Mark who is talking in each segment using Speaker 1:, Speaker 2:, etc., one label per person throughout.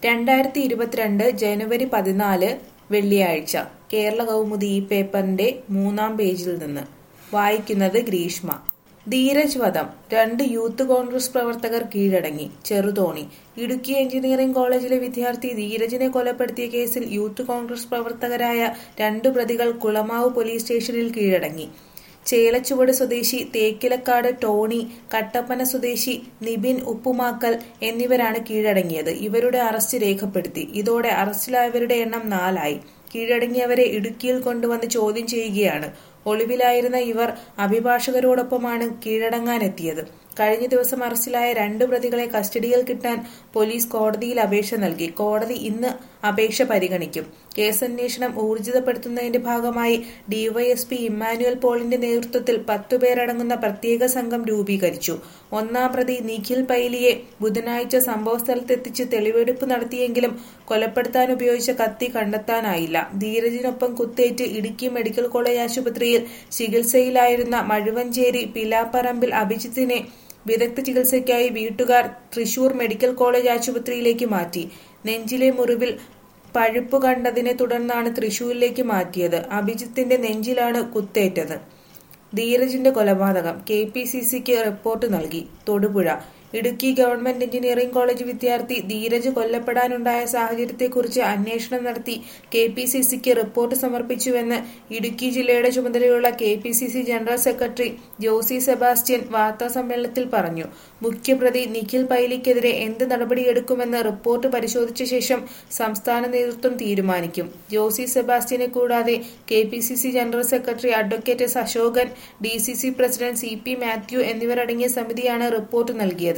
Speaker 1: രണ്ടായിരത്തി ഇരുപത്തിരണ്ട് ജനുവരി പതിനാല് വെള്ളിയാഴ്ച കേരള കൗമുദി ഈ പേപ്പറിന്റെ മൂന്നാം പേജിൽ നിന്ന് വായിക്കുന്നത് ഗ്രീഷ്മ ധീരജ് വധം രണ്ട് യൂത്ത് കോൺഗ്രസ് പ്രവർത്തകർ കീഴടങ്ങി ചെറുതോണി ഇടുക്കി എഞ്ചിനീയറിംഗ് കോളേജിലെ വിദ്യാർത്ഥി ധീരജിനെ കൊലപ്പെടുത്തിയ കേസിൽ യൂത്ത് കോൺഗ്രസ് പ്രവർത്തകരായ രണ്ടു പ്രതികൾ കുളമാവ് പോലീസ് സ്റ്റേഷനിൽ കീഴടങ്ങി ചേലച്ചുവട് സ്വദേശി തേക്കിലക്കാട് ടോണി കട്ടപ്പന സ്വദേശി നിബിൻ ഉപ്പുമാക്കൽ എന്നിവരാണ് കീഴടങ്ങിയത് ഇവരുടെ അറസ്റ്റ് രേഖപ്പെടുത്തി ഇതോടെ അറസ്റ്റിലായവരുടെ എണ്ണം നാലായി കീഴടങ്ങിയവരെ ഇടുക്കിയിൽ കൊണ്ടുവന്ന് ചോദ്യം ചെയ്യുകയാണ് ഒളിവിലായിരുന്ന ഇവർ അഭിഭാഷകരോടൊപ്പമാണ് കീഴടങ്ങാനെത്തിയത് കഴിഞ്ഞ ദിവസം അറസ്റ്റിലായ രണ്ട് പ്രതികളെ കസ്റ്റഡിയിൽ കിട്ടാൻ പോലീസ് കോടതിയിൽ അപേക്ഷ നൽകി കോടതി ഇന്ന് അപേക്ഷ പരിഗണിക്കും കേസന്വേഷണം ഊർജിതപ്പെടുത്തുന്നതിന്റെ ഭാഗമായി ഡിവൈഎസ്പി ഇമ്മാനുവൽ പോളിന്റെ നേതൃത്വത്തിൽ പത്തുപേരടങ്ങുന്ന പ്രത്യേക സംഘം രൂപീകരിച്ചു ഒന്നാം പ്രതി നിഖിൽ പൈലിയെ ബുധനാഴ്ച സംഭവസ്ഥലത്തെത്തിച്ച് തെളിവെടുപ്പ് നടത്തിയെങ്കിലും കൊലപ്പെടുത്താൻ ഉപയോഗിച്ച കത്തി കണ്ടെത്താനായില്ല ധീരജിനൊപ്പം കുത്തേറ്റ് ഇടുക്കി മെഡിക്കൽ കോളേജ് ആശുപത്രിയിൽ ചികിത്സയിലായിരുന്ന മഴുവഞ്ചേരി പിലാപ്പറമ്പിൽ അഭിജിത്തിനെ വിദഗ്ധ ചികിത്സയ്ക്കായി വീട്ടുകാർ തൃശൂർ മെഡിക്കൽ കോളേജ് ആശുപത്രിയിലേക്ക് മാറ്റി നെഞ്ചിലെ മുറിവിൽ പഴുപ്പ് കണ്ടതിനെ തുടർന്നാണ് തൃശൂരിലേക്ക് മാറ്റിയത് അഭിജിത്തിന്റെ നെഞ്ചിലാണ് കുത്തേറ്റത് ധീരജിന്റെ കൊലപാതകം കെ പി സി സിക്ക് റിപ്പോർട്ട് നൽകി Thodupuzha Idukki government engineering college വിദ്യാർത്ഥി ധീരജ് കൊല്ലപ്പെടാനുണ്ടായ സാഹചര്യത്തെക്കുറിച്ച് അന്വേഷണം നടത്തി കെ പി സി സിക്ക് റിപ്പോർട്ട് സമർപ്പിച്ചുവെന്ന് ഇടുക്കി ജില്ലയുടെ ചുമതലയുള്ള K P C C general secretary Josy Sebastian വാർത്താസമ്മേളനത്തിൽ പറഞ്ഞു മുഖ്യപ്രതി നിഖിൽ പൈലിക്കെതിരെ എന്ത് നടപടിയെടുക്കുമെന്ന് റിപ്പോർട്ട് പരിശോധിച്ച ശേഷം സംസ്ഥാന നേതൃത്വം തീരുമാനിക്കും ജോസി സെബാസ്റ്റ്യനെ കൂടാതെ K P C C general secretary advocate S Ashokan D C C president C P Mathew എന്നിവരടങ്ങിയ സമിതിയാണ് റിപ്പോർട്ട് നൽകിയത്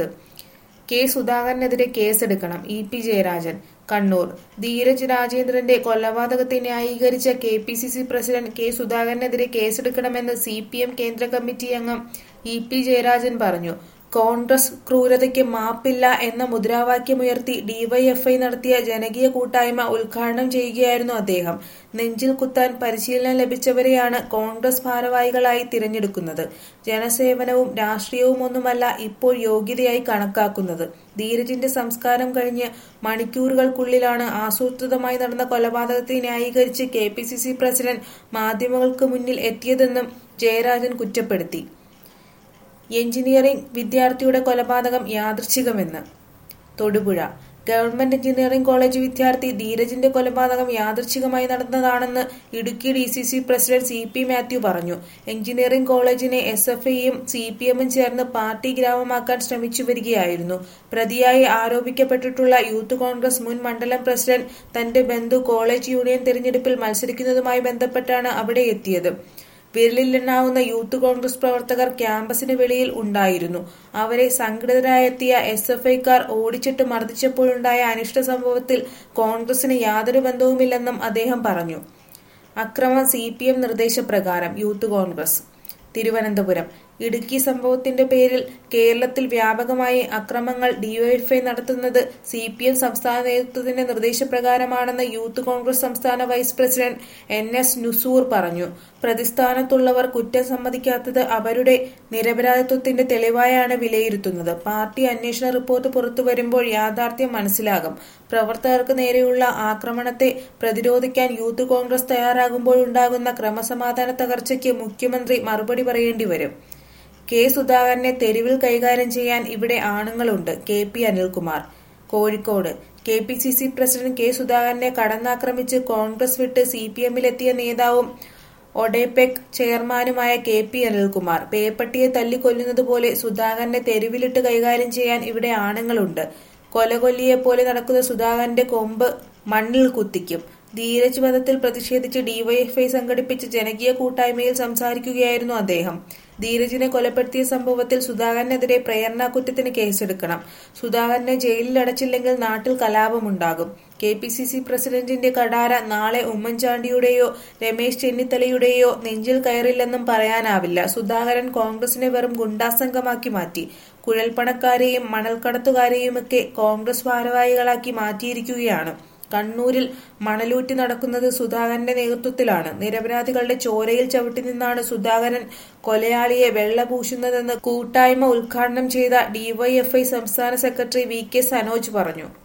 Speaker 1: കെ സുധാകരനെതിരെ കേസെടുക്കണം ഇ പി ജയരാജൻ കണ്ണൂർ ധീരജ് രാജേന്ദ്രന്റെ കൊലപാതകത്തെ ന്യായീകരിച്ച K P C C president K സുധാകരനെതിരെ കേസെടുക്കണമെന്ന് സി പി എം കേന്ദ്ര കമ്മിറ്റി അംഗം ഇ പി ജയരാജൻ പറഞ്ഞു കോൺഗ്രസ് ക്രൂരതയ്ക്ക് മാപ്പില്ല എന്ന മുദ്രാവാക്യമുയർത്തി ഡിവൈഎഫ്ഐ നടത്തിയ ജനകീയ കൂട്ടായ്മ ഉദ്ഘാടനം ചെയ്യുകയായിരുന്നു അദ്ദേഹം നെഞ്ചിൽ കുത്താൻ പരിശീലനം ലഭിച്ചവരെയാണ് കോൺഗ്രസ് ഭാരവാഹികളായി തിരഞ്ഞെടുക്കുന്നത് ജനസേവനവും രാഷ്ട്രീയവും ഒന്നുമല്ല ഇപ്പോൾ യോഗ്യതയായി കണക്കാക്കുന്നത് ധീരജിന്റെ സംസ്കാരം കഴിഞ്ഞ് മണിക്കൂറുകൾക്കുള്ളിലാണ് ആസൂത്രിതമായി നടന്ന കൊലപാതകത്തെ ന്യായീകരിച്ച് K P C C president മാധ്യമങ്ങൾക്ക് മുന്നിൽ എത്തിയതെന്നും ജയരാജൻ കുറ്റപ്പെടുത്തി എഞ്ചിനീയറിംഗ് വിദ്യാർത്ഥിയുടെ കൊലപാതകം യാദൃച്ഛികമെന്ന് തൊടുപുഴ ഗവൺമെന്റ് എഞ്ചിനീയറിംഗ് കോളേജ് വിദ്യാർത്ഥി ധീരജിന്റെ കൊലപാതകം യാദൃച്ഛികമായി നടന്നതാണെന്ന് Idukki D C C president C P Mathew പറഞ്ഞു എഞ്ചിനീയറിംഗ് കോളേജിനെ എസ് എഫ് ഐയും സി പി എമ്മും ചേർന്ന് പാർട്ടി ഗ്രാമമാക്കാൻ ശ്രമിച്ചു വരികയായിരുന്നു പ്രതിയായി ആരോപിക്കപ്പെട്ടിട്ടുള്ള യൂത്ത് കോൺഗ്രസ് മുൻ മണ്ഡലം പ്രസിഡന്റ് തന്റെ ബന്ധു കോളേജ് യൂണിയൻ തെരഞ്ഞെടുപ്പിൽ മത്സരിക്കുന്നതുമായി ബന്ധപ്പെട്ടാണ് അവിടെ എത്തിയത് വിരലിലെണ്ണാവുന്ന യൂത്ത് കോൺഗ്രസ് പ്രവർത്തകർ ക്യാമ്പസിന് വെളിയിൽ ഉണ്ടായിരുന്നു അവരെ സംഘടിതരായെത്തിയ എസ് എഫ് ഐക്കാർ ഓടിച്ചിട്ട് മർദ്ദിച്ചപ്പോഴുണ്ടായ അനിഷ്ട സംഭവത്തിൽ കോൺഗ്രസിന് യാതൊരു ബന്ധവുമില്ലെന്നും അദ്ദേഹം പറഞ്ഞു അക്രമം സി പി എം നിർദ്ദേശപ്രകാരം യൂത്ത് കോൺഗ്രസ് തിരുവനന്തപുരം ഇടുക്കി സംഭവത്തിന്റെ പേരിൽ കേരളത്തിൽ വ്യാപകമായി അക്രമങ്ങൾ ഡിവൈഎഫ്ഐ നടത്തുന്നത് സി പി എം സംസ്ഥാന നേതൃത്വത്തിന്റെ നിർദ്ദേശപ്രകാരമാണെന്ന് യൂത്ത് കോൺഗ്രസ് സംസ്ഥാന vice president N S Nusoor പറഞ്ഞു പ്രതിസ്ഥാനത്തുള്ളവർ കുറ്റം സമ്മതിക്കാത്തത് അവരുടെ നിരപരാധിത്വത്തിന്റെ തെളിവായാണ് വിലയിരുത്തുന്നത് പാർട്ടി അന്വേഷണ റിപ്പോർട്ട് പുറത്തുവരുമ്പോൾ യാഥാർത്ഥ്യം മനസ്സിലാകും പ്രവർത്തകർക്ക് നേരെയുള്ള ആക്രമണത്തെ പ്രതിരോധിക്കാൻ യൂത്ത് കോൺഗ്രസ് തയ്യാറാകുമ്പോഴുണ്ടാകുന്ന ക്രമസമാധാന തകർച്ചയ്ക്ക് മുഖ്യമന്ത്രി മറുപടി പറയേണ്ടി വരും കെ സുധാകരനെ തെരുവിൽ കൈകാര്യം ചെയ്യാൻ ഇവിടെ ആണുങ്ങളുണ്ട് K P Anilkumar Kozhikode K P C C president K സുധാകരനെ കടന്നാക്രമിച്ച് കോൺഗ്രസ് വിട്ട് സി പി എമ്മിലെത്തിയ നേതാവും ഒഡേപെക് ചെയർമാനുമായ കെ പി അനിൽകുമാർ പേപ്പട്ടിയെ തല്ലിക്കൊല്ലുന്നതുപോലെ സുധാകരനെ തെരുവിലിട്ട് കൈകാര്യം ചെയ്യാൻ ഇവിടെ ആണുങ്ങളുണ്ട് കൊലകൊല്ലിയെപ്പോലെ നടക്കുന്ന സുധാകരന്റെ കൊമ്പ് മണ്ണിൽ കുത്തിക്കും ധീരജ് വധത്തിൽ പ്രതിഷേധിച്ച് ഡിവൈഎഫ്ഐ സംഘടിപ്പിച്ച ജനകീയ കൂട്ടായ്മയിൽ സംസാരിക്കുകയായിരുന്നു അദ്ദേഹം ധീരജിനെ കൊലപ്പെടുത്തിയ സംഭവത്തിൽ സുധാകരനെതിരെ പ്രേരണാ കുറ്റത്തിന് കേസെടുക്കണം സുധാകരനെ ജയിലിൽ അടച്ചില്ലെങ്കിൽ നാട്ടിൽ കലാപമുണ്ടാകും കെ പി സി സി പ്രസിഡന്റിന്റെ കടാര നാളെ ഉമ്മൻചാണ്ടിയുടെയോ രമേശ് ചെന്നിത്തലയുടെയോ നെഞ്ചിൽ കയറില്ലെന്നും പറയാനാവില്ല സുധാകരൻ കോൺഗ്രസിനെ വെറും ഗുണ്ടാസംഘമാക്കി മാറ്റി കുഴൽപ്പണക്കാരെയും മണൽക്കടത്തുകാരെയുമൊക്കെ കോൺഗ്രസ് ഭാരവാഹികളാക്കി മാറ്റിയിരിക്കുകയാണ് കണ്ണൂരിൽ മണലൂറ്റി നടക്കുന്നത് സുധാകരന്റെ നേതൃത്വത്തിലാണ് നിരപരാധികളുടെ ചോരയിൽ ചവിട്ടി നിന്നാണ് സുധാകരൻ കൊലയാളിയെ വെള്ളപൂശുന്നതെന്ന് കൂട്ടായ്മ ഉദ്ഘാടനം ചെയ്ത ഡിവൈഎഫ്ഐ സംസ്ഥാന സെക്രട്ടറി വി കെ സനോജ് പറഞ്ഞു